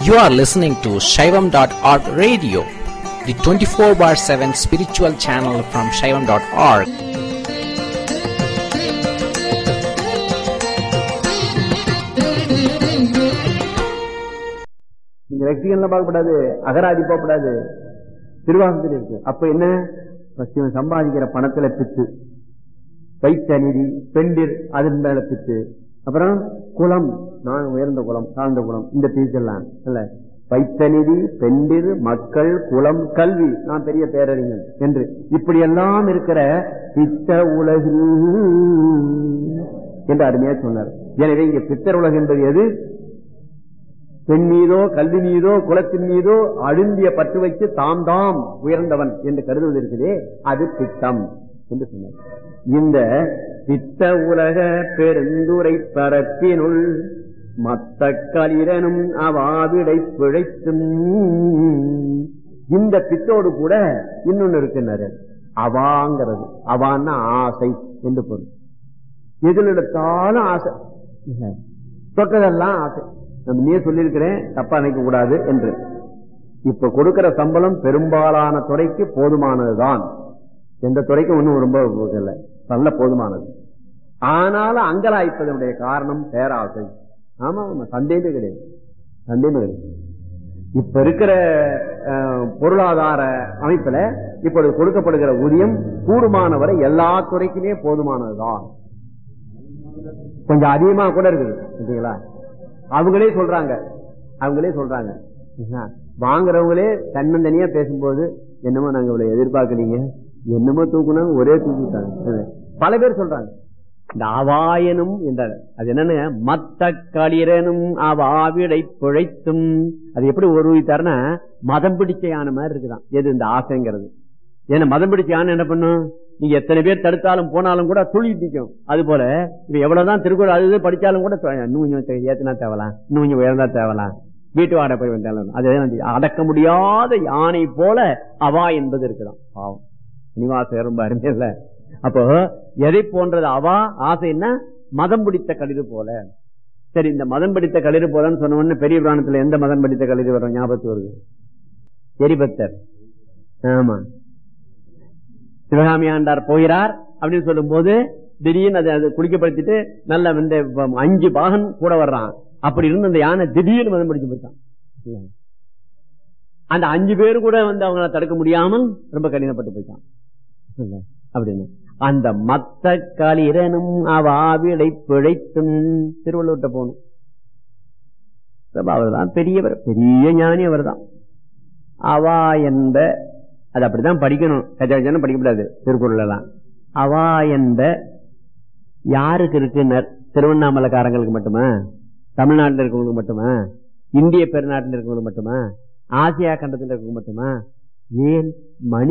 You are listening to Shaivam.org radio, the 24 bar 7 spiritual channel from Shaivam.org. நீங்க லட்சிகள்லாம் பார்க்கக்கூடாது அகராதி போகக்கூடாது திருவாசத்தில் இருக்கு அப்ப என்ன first இவன் சம்பாதிக்கிற பணத்துல பித்து வைத்த நிதி பெண்டிர் அதன் மேல பித்து அப்புறம் குலம் நான் உயர்ந்த குலம் தாழ்ந்த குலம் இந்த பீச்செல்லாம் இல்ல வைத்த நிதி பெண்டிர் மக்கள் குலம் கல்வி நான் பெரிய பேரறிஞன் என்று இப்படி எல்லாம் இருக்கிற பித்த உலகில் என்று அருமையா சொன்னார் எனவே இங்க பித்தர் உலகம் என்பது எது பெண் மீதோ கல்வி மீதோ குலத்தின் மீதோ அழுந்திய பற்று வைத்து தாம் தாம் உயர்ந்தவன் என்று கருதுவது இருக்குதே அது பித்தம் என்று சொன்னார் இந்த பித்த உலக பெருந்துரை பரப்பினுள் மத்த களிரனும் அவாவிடை பிழைத்தும் இந்த பித்தோடு கூட இன்னொன்னு இருக்குன்னாரு அவாங்கிறது அவான்னா ஆசை என்று பொருள் எதில் எடுத்தாலும் ஆசை தொட்டதெல்லாம் ஆசை நம்ம நீ சொல்லியிருக்கிறேன் தப்பா நினைக்க கூடாது என்று இப்ப கொடுக்கிற சம்பளம் பெரும்பாலான துறைக்கு போதுமானதுதான் எந்த துறைக்கும் ஒன்றும் ரொம்ப இல்லை நல்ல போதுமானது ஆனாலும் அங்கலாய்ப்பதனுடைய காரணம் பேராசை ஆமா ஆமா சந்தேகமே கிடையாது சந்தேகமே கிடையாது இப்ப இருக்கிற அஹ், பொருளாதார அமைப்புல இப்பொழுது கொடுக்கப்படுகிற ஊதியம் கூடுமானவரை எல்லா துறைக்குமே போதுமானதுதான் கொஞ்சம் அதிகமா கூட இருக்குது சரிங்களா அவங்களே சொல்றாங்க அவங்களே சொல்றாங்க சரிங்களா? வாங்குறவங்களே தன்னந்தனியா பேசும்போது என்னமோ நாங்க இவ்வளவு எதிர்பார்க்கறீங்க என்னமோ தூக்குனாங்க ஒரே தூக்கிட்டாங்க பல பேர் சொல்றாங்க இந்த அவாயனும் என்றார் அது என்னன்னு மத்த களிரனும் அவாவிடை பிழைத்தும் அது எப்படி உருவித்தாருன்னா மதம் பிடிச்ச யானை மாதிரி இருக்குதான் எது இந்த ஆசைங்கிறது ஏன்னா மதம் பிடிச்ச யானை என்ன பண்ணும் நீங்க எத்தனை பேர் தடுத்தாலும் போனாலும் கூட துளி நிற்கும் அது போல இப்ப எவ்வளவுதான் திருக்குறள் அது இது படிச்சாலும் கூட தொ- இன்னும் கொஞ்சம் ஏத்தினா தேவலாம் இன்னும் கொஞ்சம் உயர்ந்தா தேவலாம் வீட்டு வாடகை போய் வந்தாலும் அது வந்து அடக்க முடியாத யானை போல அவா என்பது இருக்குதான் பாவம் நிவாசம் ரொம்ப அருமை இல்ல அப்போ எதை போன்றது அவா ஆசைன்னா மதம் பிடித்த களிறு போல சரி இந்த மதம் பிடித்த களிறு போலன்னு சொன்ன உடனே பெரிய புராணத்துல எந்த மதம் பிடித்த களிறு வரும் ஞாபகத்து வருது எரிபக்தர் ஆமா சிவகாமி ஆண்டார் போகிறார் அப்படின்னு சொல்லும் போது திடீர்னு அதை அதை குளிக்கப்படுத்திட்டு நல்ல இந்த வ- அஞ்சு பாகன் கூட வர்றான் அப்படி இருந்து அந்த யானை திடீர்னு மதம் பிடிச்சு போயிட்டான் இல்ல. அந்த அஞ்சு பேரு கூட வந்து அவங்கள தடுக்க முடியாமல் ரொம்ப கடினப்பட்டு போயிட்டான் இல்ல. அப்படின்னு அந்த மத்த களிரனும் அவாவிடை பிழைத்தும் திருவள்ளூர்ட்ட போகணும் அவர்தான் பெரியவர் பெரிய ஞானி அவர்தான் அவா என்ப அது அப்படிதான் படிக்கணும் கஜாஜன படிக்கக்கூடாது திருக்குறள் எல்லாம் அவா என்ப யாருக்கு இருக்குன்னர் திருவண்ணாமலைக்காரங்களுக்கு மட்டுமா தமிழ்நாட்டில் இருக்கவங்களுக்கு மட்டுமா இந்திய பெருநாட்டில் இருக்கவங்களுக்கு மட்டுமா ஆசியா கண்டத்தில் இருக்கவங்களுக்கு மட்டுமா ஏன் மணி